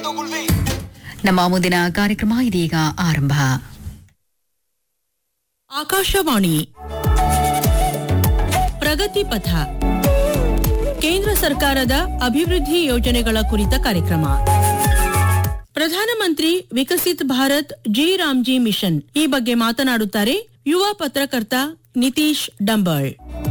ನಮ್ಮ ಮುಂದಿನ ಕಾರ್ಯಕ್ರಮ ಇದೀಗ ಆರಂಭ ಆಕಾಶವಾಣಿ ಪ್ರಗತಿ ಪಥ ಕೇಂದ್ರ ಸರ್ಕಾರದ ಅಭಿವೃದ್ಧಿ ಯೋಜನೆಗಳ ಕುರಿತ ಕಾರ್ಯಕ್ರಮ ಪ್ರಧಾನಮಂತ್ರಿ Viksit Bharat G RAM G mission ಈ ಬಗ್ಗೆ ಮಾತನಾಡುತ್ತಾರೆ ಯುವ ಪತ್ರಕರ್ತ ನಿತೀಶ್ ಡಂಬಾಳ್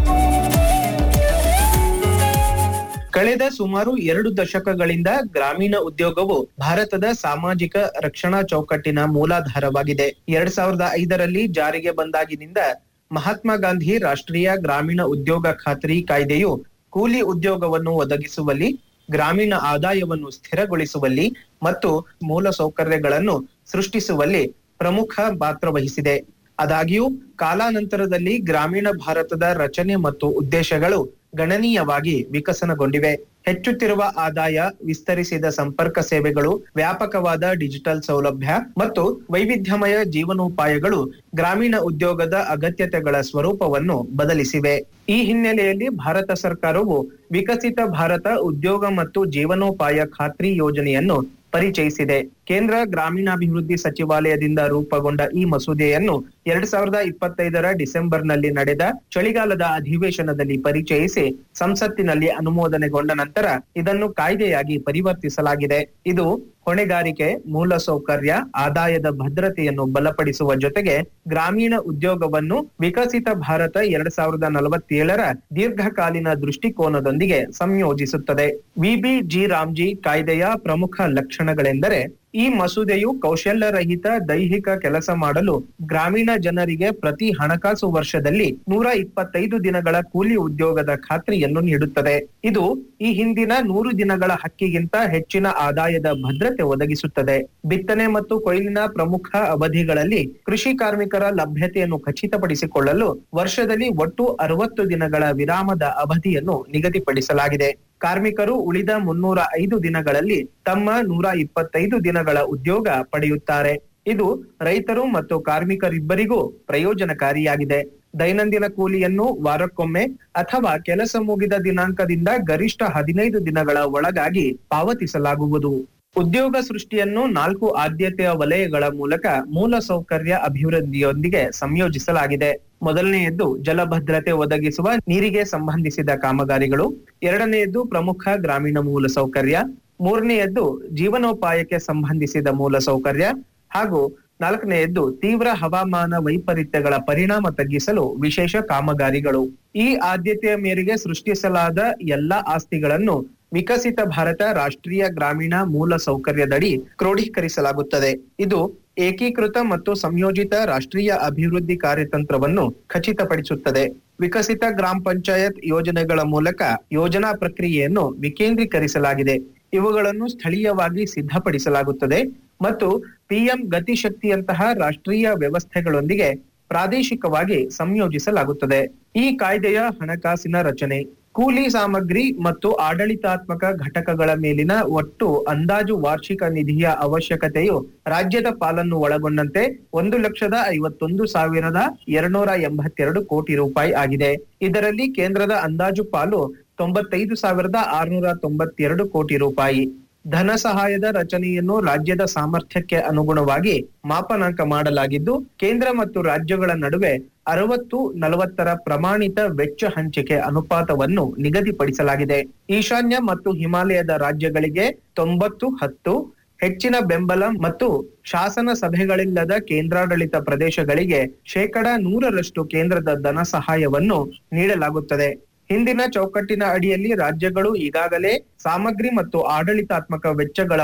ಕಳೆದ ಸುಮಾರು ಎರಡು ದಶಕಗಳಿಂದ ಗ್ರಾಮೀಣ ಉದ್ಯೋಗವು ಭಾರತದ ಸಾಮಾಜಿಕ ರಕ್ಷಣಾ ಚೌಕಟ್ಟಿನ ಮೂಲಾಧಾರವಾಗಿದೆ ಎರಡ್ ಸಾವಿರದ ಐದರಲ್ಲಿ ಜಾರಿಗೆ ಬಂದಾಗಿನಿಂದ ಮಹಾತ್ಮ ಗಾಂಧಿ ರಾಷ್ಟ್ರೀಯ ಗ್ರಾಮೀಣ ಉದ್ಯೋಗ ಖಾತ್ರಿ ಕಾಯ್ದೆಯು ಕೂಲಿ ಉದ್ಯೋಗವನ್ನು ಒದಗಿಸುವಲ್ಲಿ ಗ್ರಾಮೀಣ ಆದಾಯವನ್ನು ಸ್ಥಿರಗೊಳಿಸುವಲ್ಲಿ ಮತ್ತು ಮೂಲ ಸೌಕರ್ಯಗಳನ್ನು ಸೃಷ್ಟಿಸುವಲ್ಲಿ ಪ್ರಮುಖ ಪಾತ್ರ ವಹಿಸಿದೆ ಆದಾಗ್ಯೂ ಕಾಲಾನಂತರದಲ್ಲಿ ಗ್ರಾಮೀಣ ಭಾರತದ ರಚನೆ ಮತ್ತು ಉದ್ದೇಶಗಳು ಗಣನೀಯವಾಗಿ ವಿಕಸನಗೊಂಡಿವೆ ಹೆಚ್ಚುತ್ತಿರುವ ಆದಾಯ ವಿಸ್ತರಿಸಿದ ಸಂಪರ್ಕ ಸೇವೆಗಳು ವ್ಯಾಪಕವಾದ ಡಿಜಿಟಲ್ ಸೌಲಭ್ಯ ಮತ್ತು ವೈವಿಧ್ಯಮಯ ಜೀವನೋಪಾಯಗಳು ಗ್ರಾಮೀಣ ಉದ್ಯೋಗದ ಅಗತ್ಯತೆಗಳ ಸ್ವರೂಪವನ್ನು ಬದಲಿಸಿವೆ ಈ ಹಿನ್ನೆಲೆಯಲ್ಲಿ ಭಾರತ ಸರ್ಕಾರವು ವಿಕಸಿತ ಭಾರತ ಉದ್ಯೋಗ ಮತ್ತು ಜೀವನೋಪಾಯ ಖಾತ್ರಿ ಯೋಜನೆಯನ್ನು ಪರಿಚಯಿಸಿದೆ ಕೇಂದ್ರ ಗ್ರಾಮೀಣಾಭಿವೃದ್ಧಿ ಸಚಿವಾಲಯದಿಂದ ರೂಪುಗೊಂಡ ಈ ಮಸೂದೆಯನ್ನು ಎರಡ್ ಸಾವಿರದ ಇಪ್ಪತ್ತೈದರ ಡಿಸೆಂಬರ್ನಲ್ಲಿ ನಡೆದ ಚಳಿಗಾಲದ ಅಧಿವೇಶನದಲ್ಲಿ ಪರಿಚಯಿಸಿ ಸಂಸತ್ತಿನಲ್ಲಿ ಅನುಮೋದನೆಗೊಂಡ ನಂತರ ಇದನ್ನು ಕಾಯ್ದೆಯಾಗಿ ಪರಿವರ್ತಿಸಲಾಗಿದೆ ಇದು ಹೊಣೆಗಾರಿಕೆ ಮೂಲಸೌಕರ್ಯ ಆದಾಯದ ಭದ್ರತೆಯನ್ನು ಬಲಪಡಿಸುವ ಜೊತೆಗೆ ಗ್ರಾಮೀಣ ಉದ್ಯೋಗವನ್ನು ವಿಕಸಿತ ಭಾರತ ಎರಡ್ ಸಾವಿರದ ನಲವತ್ತೇಳರ ದೀರ್ಘಕಾಲೀನ ದೃಷ್ಟಿಕೋನದೊಂದಿಗೆ ಸಂಯೋಜಿಸುತ್ತದೆ ವಿಬಿ ಜಿ ರಾಮ್ಜಿ ಕಾಯ್ದೆಯ ಪ್ರಮುಖ ಲಕ್ಷಣಗಳೆಂದರೆ ಈ ಮಸೂದೆಯು ಕೌಶಲ್ಯರಹಿತ ದೈಹಿಕ ಕೆಲಸ ಮಾಡಲು ಗ್ರಾಮೀಣ ಜನರಿಗೆ ಪ್ರತಿ ಹಣಕಾಸು ವರ್ಷದಲ್ಲಿ ನೂರ ಇಪ್ಪತ್ತೈದು ದಿನಗಳ ಕೂಲಿ ಉದ್ಯೋಗದ ಖಾತ್ರಿಯನ್ನು ನೀಡುತ್ತದೆ ಇದು ಈ ಹಿಂದಿನ ನೂರು ದಿನಗಳ ಹಕ್ಕಿಗಿಂತ ಹೆಚ್ಚಿನ ಆದಾಯದ ಭದ್ರತೆ ಒದಗಿಸುತ್ತದೆ ಬಿತ್ತನೆ ಮತ್ತು ಕೊಯ್ಲಿನ ಪ್ರಮುಖ ಅವಧಿಗಳಲ್ಲಿ ಕೃಷಿ ಕಾರ್ಮಿಕರ ಲಭ್ಯತೆಯನ್ನು ಖಚಿತಪಡಿಸಿಕೊಳ್ಳಲು ವರ್ಷದಲ್ಲಿ ಒಟ್ಟು ಅರವತ್ತು ದಿನಗಳ ವಿರಾಮದ ಅವಧಿಯನ್ನು ನಿಗದಿಪಡಿಸಲಾಗಿದೆ ಕಾರ್ಮಿಕರು ಉಳಿದ ಮುನ್ನೂರ ಐದು ದಿನಗಳಲ್ಲಿ ತಮ್ಮ ನೂರ ಇಪ್ಪತ್ತೈದು ದಿನಗಳ ಉದ್ಯೋಗ ಪಡೆಯುತ್ತಾರೆ ಇದು ರೈತರು ಮತ್ತು ಕಾರ್ಮಿಕರಿಬ್ಬರಿಗೂ ಪ್ರಯೋಜನಕಾರಿಯಾಗಿದೆ ದೈನಂದಿನ ಕೂಲಿಯನ್ನು ವಾರಕ್ಕೊಮ್ಮೆ ಅಥವಾ ಕೆಲಸ ಮುಗಿದ ದಿನಾಂಕದಿಂದ ಗರಿಷ್ಠ ಹದಿನೈದು ದಿನಗಳ ಒಳಗಾಗಿ ಪಾವತಿಸಲಾಗುವುದು ಉದ್ಯೋಗ ಸೃಷ್ಟಿಯನ್ನು ನಾಲ್ಕು ಆದ್ಯತೆಯ ವಲಯಗಳ ಮೂಲಕ ಮೂಲ ಸೌಕರ್ಯ ಅಭಿವೃದ್ಧಿಯೊಂದಿಗೆ ಸಂಯೋಜಿಸಲಾಗಿದೆ ಮೊದಲನೆಯದ್ದು ಜಲಭದ್ರತೆ ಒದಗಿಸುವ ನೀರಿಗೆ ಸಂಬಂಧಿಸಿದ ಕಾಮಗಾರಿಗಳು ಎರಡನೆಯದ್ದು ಪ್ರಮುಖ ಗ್ರಾಮೀಣ ಮೂಲ ಸೌಕರ್ಯ ಮೂರನೆಯದ್ದು ಜೀವನೋಪಾಯಕ್ಕೆ ಸಂಬಂಧಿಸಿದ ಮೂಲ ಸೌಕರ್ಯ ಹಾಗೂ ನಾಲ್ಕನೆಯದ್ದು ತೀವ್ರ ಹವಾಮಾನ ವೈಪರೀತ್ಯಗಳ ಪರಿಣಾಮ ತಗ್ಗಿಸಲು ವಿಶೇಷ ಕಾಮಗಾರಿಗಳು ಈ ಆದ್ಯತೆಯ ಮೇರೆಗೆ ಸೃಷ್ಟಿಸಲಾದ ಎಲ್ಲಾ ಆಸ್ತಿಗಳನ್ನು ವಿಕಸಿತ ಭಾರತ ರಾಷ್ಟ್ರೀಯ ಗ್ರಾಮೀಣ ಮೂಲ ಸೌಕರ್ಯದಡಿ ಕ್ರೋಢೀಕರಿಸಲಾಗುತ್ತದೆ ಇದು ಏಕೀಕೃತ ಮತ್ತು ಸಂಯೋಜಿತ ರಾಷ್ಟ್ರೀಯ ಅಭಿವೃದ್ಧಿ ಕಾರ್ಯತಂತ್ರವನ್ನು ಖಚಿತಪಡಿಸುತ್ತದೆ ವಿಕಸಿತ ಗ್ರಾಮ ಪಂಚಾಯತ್ ಯೋಜನೆಗಳ ಮೂಲಕ ಯೋಜನಾ ಪ್ರಕ್ರಿಯೆಯನ್ನು ವಿಕೇಂದ್ರೀಕರಿಸಲಾಗಿದೆ ಇವುಗಳನ್ನು ಸ್ಥಳೀಯವಾಗಿ ಸಿದ್ಧಪಡಿಸಲಾಗುತ್ತದೆ ಮತ್ತು ಪಿಎಂ ಗತಿಶಕ್ತಿಯಂತಹ ರಾಷ್ಟ್ರೀಯ ವ್ಯವಸ್ಥೆಗಳೊಂದಿಗೆ ಪ್ರಾದೇಶಿಕವಾಗಿ ಸಂಯೋಜಿಸಲಾಗುತ್ತದೆ ಈ ಕಾಯ್ದೆಯ ಹಣಕಾಸಿನ ರಚನೆ ಕೂಲಿ ಸಾಮಗ್ರಿ ಮತ್ತು ಆಡಳಿತಾತ್ಮಕ ಘಟಕಗಳ ಮೇಲಿನ ಒಟ್ಟು ಅಂದಾಜು ವಾರ್ಷಿಕ ನಿಧಿಯ ಅವಶ್ಯಕತೆಯು ರಾಜ್ಯದ ಪಾಲನ್ನು ಒಳಗೊಂಡಂತೆ ಒಂದು ಲಕ್ಷದ ಐವತ್ತೊಂದು ಸಾವಿರದ ಎರಡ್ನೂರ ಎಂಬತ್ತೆರಡು ಕೋಟಿ ರೂಪಾಯಿ ಆಗಿದೆ ಇದರಲ್ಲಿ ಕೇಂದ್ರದ ಅಂದಾಜು ಪಾಲು ತೊಂಬತ್ತೈದು ಸಾವಿರದ ಆರುನೂರ ತೊಂಬತ್ತೆರಡು ಕೋಟಿ ರೂಪಾಯಿ ಧನ ಸಹಾಯದ ರಚನೆಯನ್ನು ರಾಜ್ಯದ ಸಾಮರ್ಥ್ಯಕ್ಕೆ ಅನುಗುಣವಾಗಿ ಮಾಪನಾಂಕ ಮಾಡಲಾಗಿದ್ದು ಕೇಂದ್ರ ಮತ್ತು ರಾಜ್ಯಗಳ ನಡುವೆ ಅರವತ್ತು ನಲವತ್ತರ ಪ್ರಮಾಣಿತ ವೆಚ್ಚ ಹಂಚಿಕೆ ಅನುಪಾತವನ್ನು ನಿಗದಿಪಡಿಸಲಾಗಿದೆ ಈಶಾನ್ಯ ಮತ್ತು ಹಿಮಾಲಯದ ರಾಜ್ಯಗಳಿಗೆ ತೊಂಬತ್ತು ಹತ್ತು ಹೆಚ್ಚಿನ ಬೆಂಬಲ ಮತ್ತು ಶಾಸನ ಸಭೆಗಳಿಲ್ಲದ ಕೇಂದ್ರಾಡಳಿತ ಪ್ರದೇಶಗಳಿಗೆ ಶೇಕಡ ನೂರರಷ್ಟು ಕೇಂದ್ರದ ಧನ ಸಹಾಯವನ್ನು ನೀಡಲಾಗುತ್ತದೆ ಹಿಂದಿನ ಚೌಕಟ್ಟಿನ ಅಡಿಯಲ್ಲಿ ರಾಜ್ಯಗಳು ಈಗಾಗಲೇ ಸಾಮಗ್ರಿ ಮತ್ತು ಆಡಳಿತಾತ್ಮಕ ವೆಚ್ಚಗಳ